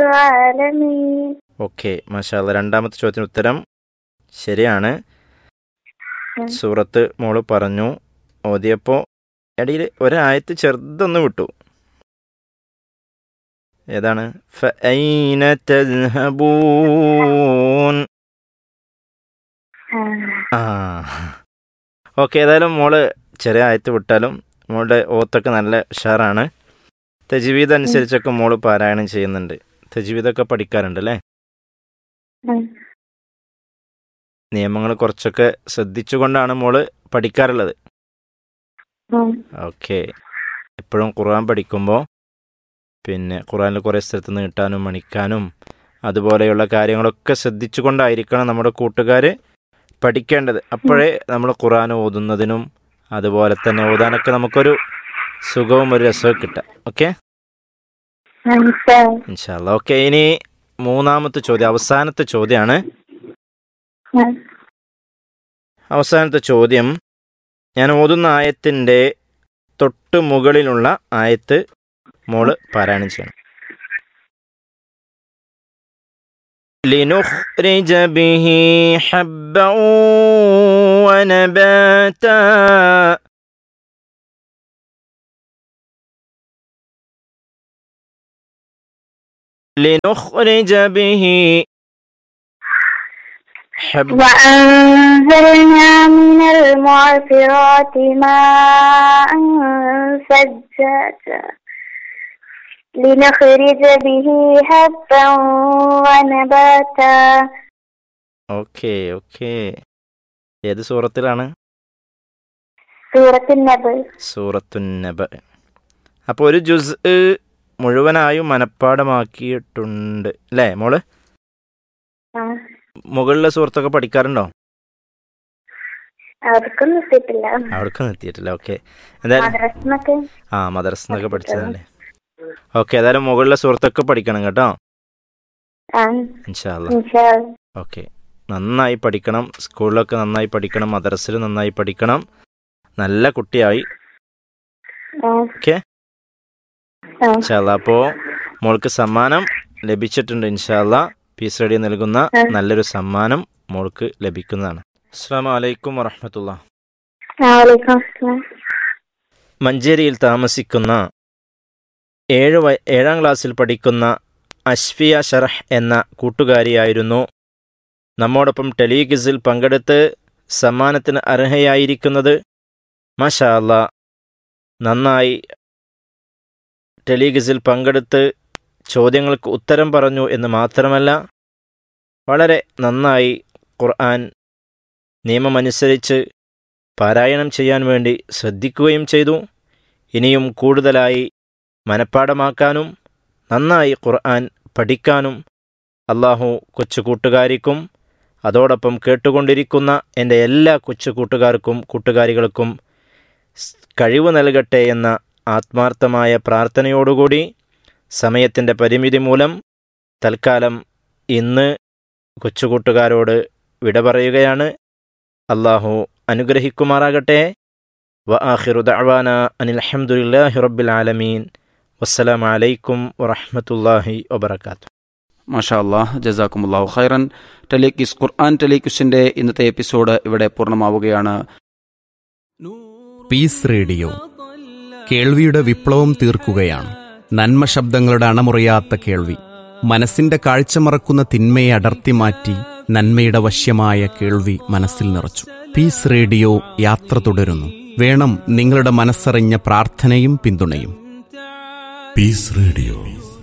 العالمين okay മാഷാല്ല രണ്ടാമത്തെ ചോദ്യത്തിന് ഉത്തരം ശരിയാണ് ഉം. സൂറത്ത് മോള് പറഞ്ഞു ഓതിയപ്പോൾ ഇടയിൽ ഒരായത്ത് ചെറുതൊന്ന് വിട്ടു ഏതാണ് ഫഅൈന തദ്ഹബൂൻ آه. ആ ഓക്കെ ഏതായാലും മോള് ചെറിയ ആയത്ത് വിട്ടാലും മോളുടെ ഓത്തൊക്കെ നല്ല ഉഷാറാണ് തജ്വീദ് അനുസരിച്ചൊക്കെ മോള് പാരായണം ചെയ്യുന്നുണ്ട് തജ്വീദൊക്കെ പഠിക്കാറുണ്ട് അല്ലേ ഉം. നിയമങ്ങൾ കുറച്ചൊക്കെ ശ്രദ്ധിച്ചുകൊണ്ടാണ് മോള് പഠിക്കാറുള്ളത് ഉം. ഓക്കെ എപ്പോഴും ഖുർആൻ പഠിക്കുമ്പോൾ പിന്നെ ഖുർആനിൽ കുറേ സ്ഥലത്ത് നീട്ടാനും മണിക്കാനും അതുപോലെയുള്ള കാര്യങ്ങളൊക്കെ ശ്രദ്ധിച്ചുകൊണ്ടായിരിക്കണം നമ്മുടെ കൂട്ടുകാർ പഠിക്കേണ്ടത് അപ്പോഴേ നമ്മൾ ഖുർആൻ ഓതുന്നതിനും അതുപോലെ തന്നെ ഓതാനൊക്കെ നമുക്കൊരു സുഖവും ഒരു രസവും കിട്ടാം ഓക്കെ إن شاء الله ഇൻഷാല്ല ഓക്കെ ഇനി മൂന്നാമത്തെ ചോദ്യം അവസാനത്തെ ചോദ്യമാണ് آه. അവസാനത്തെ ചോദ്യം ഞാൻ ഓതുന്ന ആയത്തിൻ്റെ തൊട്ട് മുകളിലുള്ള ആയത്ത് മോള് പാരായണം ചെയ്യണം لنخرج به حبا ونباتا لنخرج به حبا وأنزلنا من المعصرات ماء ثجاجا لنخرج به حبا ونباتا ഓക്കെ ഓക്കെ ഏത് സൂറത്തിലാണ് سورة النبل സൂറത്തുന്നബ അപ്പോൾ ഒരു ജുസ് മുഴുവനായും മനഃപ്പാടമാക്കിയിട്ടുണ്ട് അല്ലേ മോള് آه. മുകളിലെ സുഹൃത്തൊക്കെ പഠിക്കാറുണ്ടോ അവർക്കൊന്നും എത്തിയിട്ടില്ല അവിടേക്ക് നിർത്തിയിട്ടില്ല ഓക്കെ എന്തായാലും മദ്രസിനൊക്കെ ആ മദർസ് എന്നൊക്കെ പഠിച്ചതല്ലേ ഓക്കെ ഏതായാലും മുകളിലെ സുഹൃത്തൊക്കെ പഠിക്കണം കേട്ടോ ആ ഇൻഷാല്ല ഇൻഷാ അല്ലാ. ഓക്കെ നന്നായി പഠിക്കണം സ്കൂളിലൊക്കെ നന്നായി പഠിക്കണം മദർസിൽ നന്നായി പഠിക്കണം നല്ല കുട്ടിയായി ആ. ഓക്കെ ആ. ഇൻഷാല്ല അപ്പോൾ മോൾക്ക് സമ്മാനം ലഭിച്ചിട്ടുണ്ട് ഇൻഷാല്ല പീസ് റെഡി നൽകുന്ന ആ. നല്ലൊരു സമ്മാനം മോൾക്ക് ലഭിക്കുന്നതാണ് അസ്സാം വലൈക്കും വറഹമത്തുള്ള വലൈക്കും അസ്സലാം മഞ്ചേരിയിൽ താമസിക്കുന്ന ഏഴ് വയ ഏഴാം ക്ലാസ്സിൽ പഠിക്കുന്ന അഷ്ഫിയ ഷറഹ് എന്ന കൂട്ടുകാരിയായിരുന്നു നമ്മോടൊപ്പം ടെലിഗിസിൽ പങ്കെടുത്ത് സമ്മാനത്തിന് അർഹയായിരിക്കുന്നത് മാഷാ അല്ലാ നന്നായി ടെലിഗിസിൽ പങ്കെടുത്ത് ചോദ്യങ്ങൾക്ക് ഉത്തരം പറഞ്ഞു എന്ന് മാത്രമല്ല വളരെ നന്നായി ഖുർആൻ നിയമമനുസരിച്ച് പാരായണം ചെയ്യാൻ വേണ്ടി ശ്രദ്ധിക്കുകയും ചെയ്തു ഇനിയും കൂടുതലായി മനഃപ്പാടമാക്കാനും നന്നായി ഖുർആൻ പഠിക്കാനും അള്ളാഹു കൊച്ചു കൂട്ടുകാരിക്കും അതോടൊപ്പം കേട്ടുകൊണ്ടിരിക്കുന്ന എൻ്റെ എല്ലാ കൊച്ചു കൂട്ടുകാർക്കും കൂട്ടുകാരികൾക്കും സ് കഴിവ് നൽകട്ടെ എന്ന ആത്മാർത്ഥമായ പ്രാർത്ഥനയോടുകൂടി സമയത്തിൻ്റെ പരിമിതി മൂലം തൽക്കാലം ഇന്ന് കൊച്ചുകൂട്ടുകാരോട് വിട പറയുകയാണ് അള്ളാഹു അനുഗ്രഹിക്കുമാറാകട്ടെ വ ആഖിറു ദഅവാന അനിൽ ഹംദുലില്ലാഹി റബ്ബിൽ ആലമീൻ വസ്സലാമു അലൈക്കും വറഹ്മത്തുള്ളാഹി വബറകാതുഹു മാഷാ അള്ളാഹ് ജസാക്കുമുല്ലാഹു ഖൈറൻ ടെലിക്വിസ് ഖുർആൻ ടെലിക്വിസിന്റെ ഇന്നത്തെ എപ്പിസോഡ് ഇവിടെ പൂർണ്ണമാവുകയാണ് പീസ് റേഡിയോ കേൾവിയുടെ വിപ്ലവം തീർക്കുകയാണ് നന്മ ശബ്ദങ്ങളുടെ അണമുറിയാത്ത കേൾവി മനസ്സിന്റെ കാഴ്ച മറക്കുന്ന തിന്മയെ അടർത്തി മാറ്റി നന്മയുടെ വശ്യമായ കേൾവി മനസ്സിൽ നിറച്ചു പീസ് റേഡിയോ യാത്ര തുടരുന്നു വേണം നിങ്ങളുടെ മനസ്സറിഞ്ഞ പ്രാർത്ഥനയും പിന്തുണയും Peace Radio.